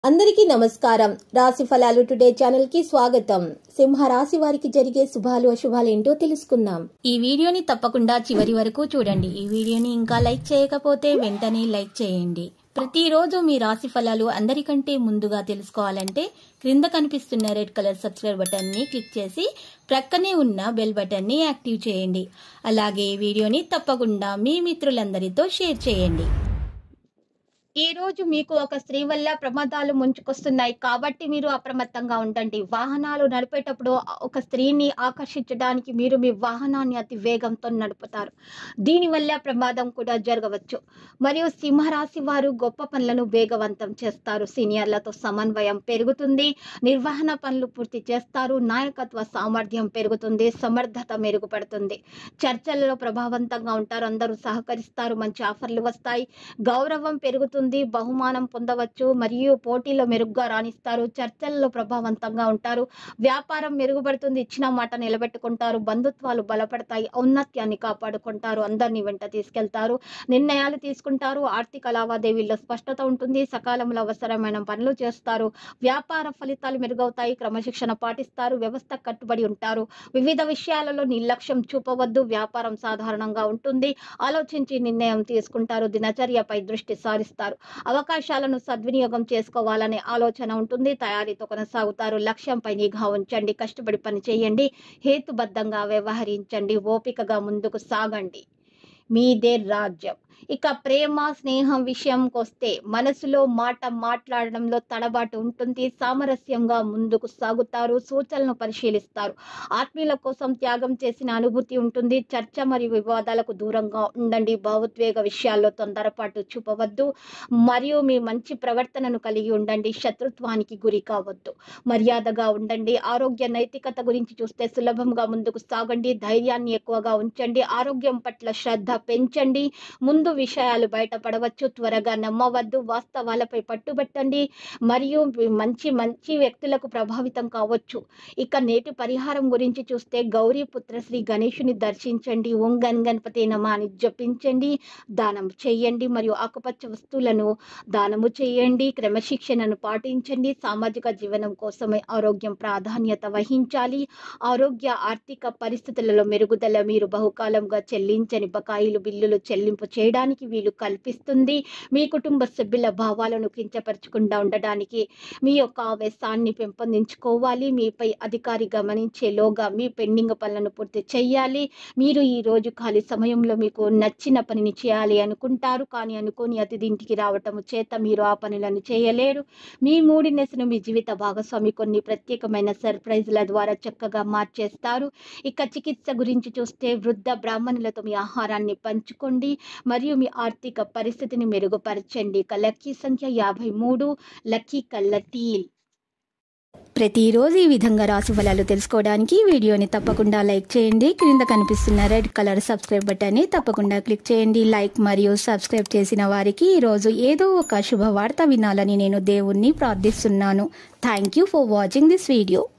అందరికీ నమస్కారం రాశి ఫలాలు టుడే ఛానల్ కి స్వాగతం సింహ రాశి వారికి జరిగే శుభాలు అశుభాలు ఏంటో తెలుసుకుందాం ఈ వీడియోని తప్పకుండా చివరి వరకు చూడండి ఈ వీడియోని ఇంకా లైక్ చేయకపోతే వెంటనే లైక్ చేయండి ప్రతిరోజు మీ రాశి ఫలాలు అందరికంటే ముందుగా తెలుసుకోవాలంటే క్రింద కనిపిస్తున్న రెడ్ కలర్ సబ్స్క్రైబ్ బటన్ ని క్లిక్ చేసి ప్రక్కనే ఉన్న బెల్ బటన్ ని యాక్టివ్ చేయండి అలాగే ఈ వీడియోని తప్పకుండా మీ మిత్రులందరితో షేర్ చేయండి ఈ రోజు మీకు ఒక స్త్రీ వల్ల ప్రమాదాలు ముంచుకొస్తున్నాయి కాబట్టి మీరు అప్రమత్తంగా ఉండండి వాహనాలు నడిపేటప్పుడు ఒక స్త్రీని ఆకర్షించడానికి మీరు మీ వాహనాన్ని అతి వేగంతో నడుపుతారు దీనివల్ల ప్రమాదం కూడా జరగవచ్చు మరియు సింహరాశి వారు గొప్ప పనులను వేగవంతం చేస్తారు సీనియర్లతో సమన్వయం పెరుగుతుంది నిర్వహణ పనులు పూర్తి చేస్తారు నాయకత్వ సామర్థ్యం పెరుగుతుంది సమర్థత మెరుగుపడుతుంది చర్చలలో ప్రభావవంతంగా ఉంటారు అందరూ సహకరిస్తారు మంచి ఆఫర్లు వస్తాయి గౌరవం పెరుగుతుంది బహుమానం పొందవచ్చు మరియు పోటీలో మెరుగ్గా రాణిస్తారు చర్చల్లో ప్రభావవంతంగా ఉంటారు వ్యాపారం మెరుగుపడుతుంది ఇచ్చిన మాట నిలబెట్టుకుంటారు బంధుత్వాలు బలపడతాయి ఔన్నత్యాన్ని కాపాడుకుంటారు అందరినీ వెంట తీసుకెళ్తారు నిర్ణయాలు తీసుకుంటారు ఆర్థిక లావాదేవీల్లో స్పష్టత ఉంటుంది సకాలంలో అవసరమైన పనులు చేస్తారు వ్యాపార ఫలితాలు మెరుగవుతాయి క్రమశిక్షణ పాటిస్తారు వ్యవస్థ కట్టుబడి ఉంటారు వివిధ విషయాలలో నిర్లక్ష్యం చూపవద్దు వ్యాపారం సాధారణంగా ఉంటుంది ఆలోచించి నిర్ణయం తీసుకుంటారు దినచర్యపై దృష్టి సారిస్తారు అవకాశాలను సద్వినియోగం చేసుకోవాలనే ఆలోచన ఉంటుంది తయారీతో కొనసాగుతారు లక్ష్యంపై నిఘా ఉంచండి కష్టపడి పని చేయండి హేతుబద్ధంగా వ్యవహరించండి ఓపికగా ముందుకు సాగండి మీదే రాజ్యం ఇక ప్రేమ స్నేహం విషయంకి వస్తే మనసులో మాట మాట్లాడడంలో తడబాటు ఉంటుంది సామరస్యంగా ముందుకు సాగుతారు సూచనలను పరిశీలిస్తారు ఆత్మీయుల కోసం త్యాగం చేసిన అనుభూతి ఉంటుంది చర్చ మరియు వివాదాలకు దూరంగా ఉండండి భావోద్వేగ విషయాల్లో తొందరపాటు చూపవద్దు మరియు మీ మంచి ప్రవర్తనను కలిగి ఉండండి శత్రుత్వానికి గురి కావద్దు మర్యాదగా ఉండండి ఆరోగ్య నైతికత గురించి చూస్తే సులభంగా ముందుకు సాగండి ధైర్యాన్ని ఎక్కువగా ఉంచండి ఆరోగ్యం పట్ల శ్రద్ధ పెంచండి ముందు విషయాలు బయటపడవచ్చు త్వరగా నమ్మవద్దు వాస్తవాలపై పట్టుబట్టండి మరియు మంచి మంచి వ్యక్తులకు ప్రభావితం కావచ్చు ఇక నేటి పరిహారం గురించి చూస్తే గౌరీ పుత్ర శ్రీ గణేషుని దర్శించండి ఓం గన్ గణపతి నమ అని జపించండి దానం చేయండి మరియు ఆకుపచ్చ వస్తువులను దానము చేయండి క్రమశిక్షణను పాటించండి సామాజిక జీవనం కోసమే ఆరోగ్యం ప్రాధాన్యత వహించాలి ఆరోగ్య ఆర్థిక పరిస్థితులలో మెరుగుదల మీరు బహుకాలంగా చెల్లించని బకాయిలు బిల్లులు చెల్లింపు చేయడానికి వీలు కల్పిస్తుంది మీ కుటుంబ సభ్యుల భావాలను కించపరచకుండా ఉండడానికి మీ యొక్క ఆవేశాన్ని పెంపొందించుకోవాలి మీపై అధికారి గమనించేలోగా మీ పెండింగ్ పనులను పూర్తి చేయాలి మీరు ఈ రోజు ఖాళీ సమయంలో మీకు నచ్చిన పనిని చేయాలి అనుకుంటారు కానీ అనుకోని అతిథి ఇంటికి రావటం చేత మీరు ఆ పనులను చేయలేరు మీ మూడినెస్ను మీ జీవిత భాగస్వామి కొన్ని ప్రత్యేకమైన సర్ప్రైజ్ల ద్వారా చక్కగా మార్చేస్తారు ఇక చికిత్స గురించి చూస్తే వృద్ధ బ్రాహ్మణులతో మీ ఆహారాన్ని పంచుకోండి మరియు మీ ఆర్థిక పరిస్థితిని మెరుగుపరచండి ఇక లక్కీ సంఖ్య యాభై మూడు లక్కీ కళ్ళ టీల్ ప్రతిరోజు ఈ విధంగా రాశి ఫలాలు తెలుసుకోవడానికి వీడియోని తప్పకుండా లైక్ చేయండి క్రింద కనిపిస్తున్న రెడ్ కలర్ సబ్స్క్రైబ్ బటన్ని తప్పకుండా క్లిక్ చేయండి లైక్ మరియు సబ్స్క్రైబ్ చేసిన వారికి ఈరోజు ఏదో ఒక శుభవార్త వినాలని నేను దేవుణ్ణి ప్రార్థిస్తున్నాను thank you for watching this video